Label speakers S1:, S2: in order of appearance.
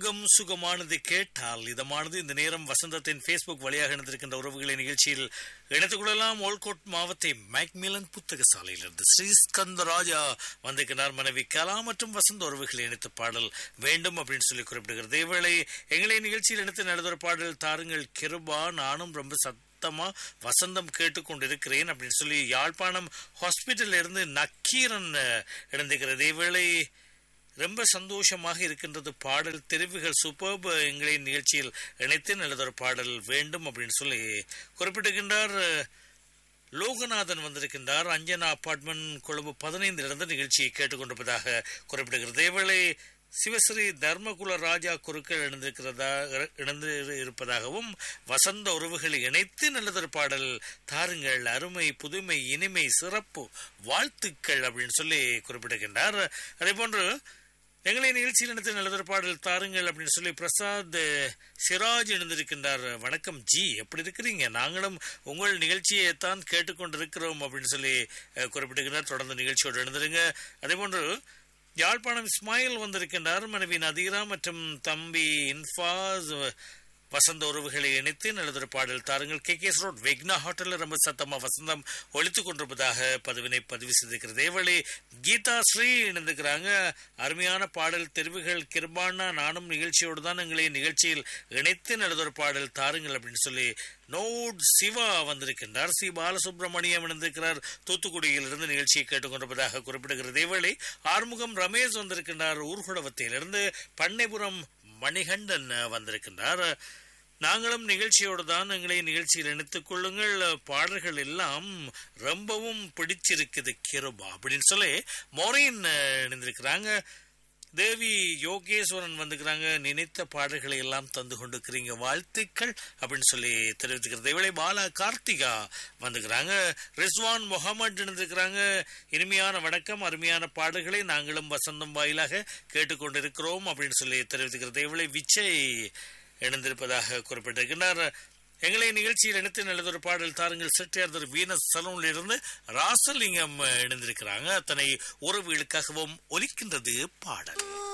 S1: ராகம் சுகமானது கேட்டால் இதமானது இந்த நேரம் வசந்தத்தின் ஃபேஸ்புக் வழியாக இணைந்திருக்கின்ற உறவுகளை நிகழ்ச்சியில் இணைத்துக் கொள்ளலாம் ஓல்கோட் மாவத்தை மேக்மிலன் புத்தக சாலையிலிருந்து ஸ்ரீஸ்கந்த ராஜா வந்திருக்கிறார் மனைவி கலா மற்றும் வசந்த உறவுகளை இணைத்த பாடல் வேண்டும் அப்படின்னு சொல்லி குறிப்பிடுகிறது இவளை எங்களை நிகழ்ச்சியில் இணைத்து நடந்த பாடல் தாருங்கள் கிருபா நானும் ரொம்ப சத் சத்தமா வசந்தம் கேட்டுக்கொண்டிருக்கிறேன் அப்படின்னு சொல்லி யாழ்ப்பாணம் ஹாஸ்பிட்டல்ல இருந்து நக்கீரன் இணைந்திருக்கிறது இவளை ரொம்ப சந்தோஷமாக இருக்கின்றது பாடல் தெரிவுகள் சூப்பர்ப் எங்களை நிகழ்ச்சியில் இணைத்து நல்லதொரு பாடல் வேண்டும் அப்படின்னு சொல்லி குறிப்பிட்டிருக்கின்றார் லோகநாதன் வந்திருக்கின்றார் அஞ்சனா அப்பார்ட்மெண்ட் கொழும்பு பதினைந்திலிருந்து நிகழ்ச்சியை கேட்டுக்கொண்டிருப்பதாக குறிப்பிடுகிறது இவளை சிவஸ்ரீ தர்மகுல ராஜா குருக்கள் இணைந்திருக்கிறதா இணைந்து இருப்பதாகவும் வசந்த உறவுகளை இணைத்து நல்லதொரு பாடல் தாருங்கள் அருமை புதுமை இனிமை சிறப்பு வாழ்த்துக்கள் அப்படின்னு சொல்லி குறிப்பிடுகின்றார் அதே போன்று எங்களை நிகழ்ச்சியில் இணைத்து நல்லதொரு பாடல் தாருங்கள் அப்படின்னு சொல்லி பிரசாத் சிராஜ் இணைந்திருக்கின்றார் வணக்கம் ஜி எப்படி இருக்கிறீங்க நாங்களும் உங்கள் நிகழ்ச்சியை தான் கேட்டுக்கொண்டிருக்கிறோம் அப்படின்னு சொல்லி குறிப்பிடுகின்றார் தொடர்ந்து நிகழ்ச்சியோடு இணைந்திருங்க அதே போன்று யாழ்ப்பாணம் இஸ்மாயில் வந்திருக்கின்றார் மனைவி நதீரா மற்றும் தம்பி இன்ஃபாஸ் வசந்த உறவுகளை இணைத்து நல்லதொரு பாடல் தாருங்கள் கே கேஸ் ரோட் வெக்னா ஹோட்டலில் ரொம்ப சத்தமா வசந்தம் ஒழித்துக் கொண்டிருப்பதாக பதிவினை பதிவு செய்திருக்கிறது தேவளி கீதா ஸ்ரீ இணைந்திருக்கிறாங்க அருமையான பாடல் தெரிவுகள் கிருபானா நானும் நிகழ்ச்சியோடு தான் எங்களை நிகழ்ச்சியில் இணைத்து நல்லதொரு பாடல் தாருங்கள் அப்படின்னு சொல்லி நோட் சிவா வந்திருக்கின்றார் சி பாலசுப்ரமணியம் இணைந்திருக்கிறார் தூத்துக்குடியிலிருந்து நிகழ்ச்சியை கேட்டுக்கொண்டிருப்பதாக குறிப்பிடுகிறது தேவளி ஆறுமுகம் ரமேஷ் வந்திருக்கின்றார் ஊர்குடவத்தையிலிருந்து பண்ணைபுரம் மணிகண்டன் வந்திருக்கின்றார் நாங்களும் நிகழ்ச்சியோடு தான் எங்களை நிகழ்ச்சியில் இணைத்துக் கொள்ளுங்கள் பாடல்கள் எல்லாம் ரொம்பவும் பிடிச்சிருக்குது கிருபா அப்படின்னு சொல்லி மொரைன் இணைந்திருக்கிறாங்க தேவி யோகேஸ்வரன் வந்துக்கிறாங்க நினைத்த பாடல்களை எல்லாம் தந்து கொண்டிருக்கிறீங்க வாழ்த்துக்கள் அப்படின்னு சொல்லி தெரிவித்துக்கிறது இவளை பாலா கார்த்திகா வந்துக்கிறாங்க ரிஸ்வான் முகமது இணைந்திருக்கிறாங்க இனிமையான வணக்கம் அருமையான பாடல்களை நாங்களும் வசந்தம் வாயிலாக கேட்டுக்கொண்டிருக்கிறோம் அப்படின்னு சொல்லி தெரிவித்துக்கிறது இவளை விச்சை இணைந்திருப்பதாக குறிப்பிட்டிருக்கிறார் எங்களை நிகழ்ச்சியில் இணைத்து நல்லதொரு பாடல் தாருங்கள் செட்டியார்தர் வீனஸ் சலூனில் இருந்து ராசலிங்கம் இணைந்திருக்கிறாங்க அத்தனை உறவுகளுக்காகவும் ஒலிக்கின்றது பாடல்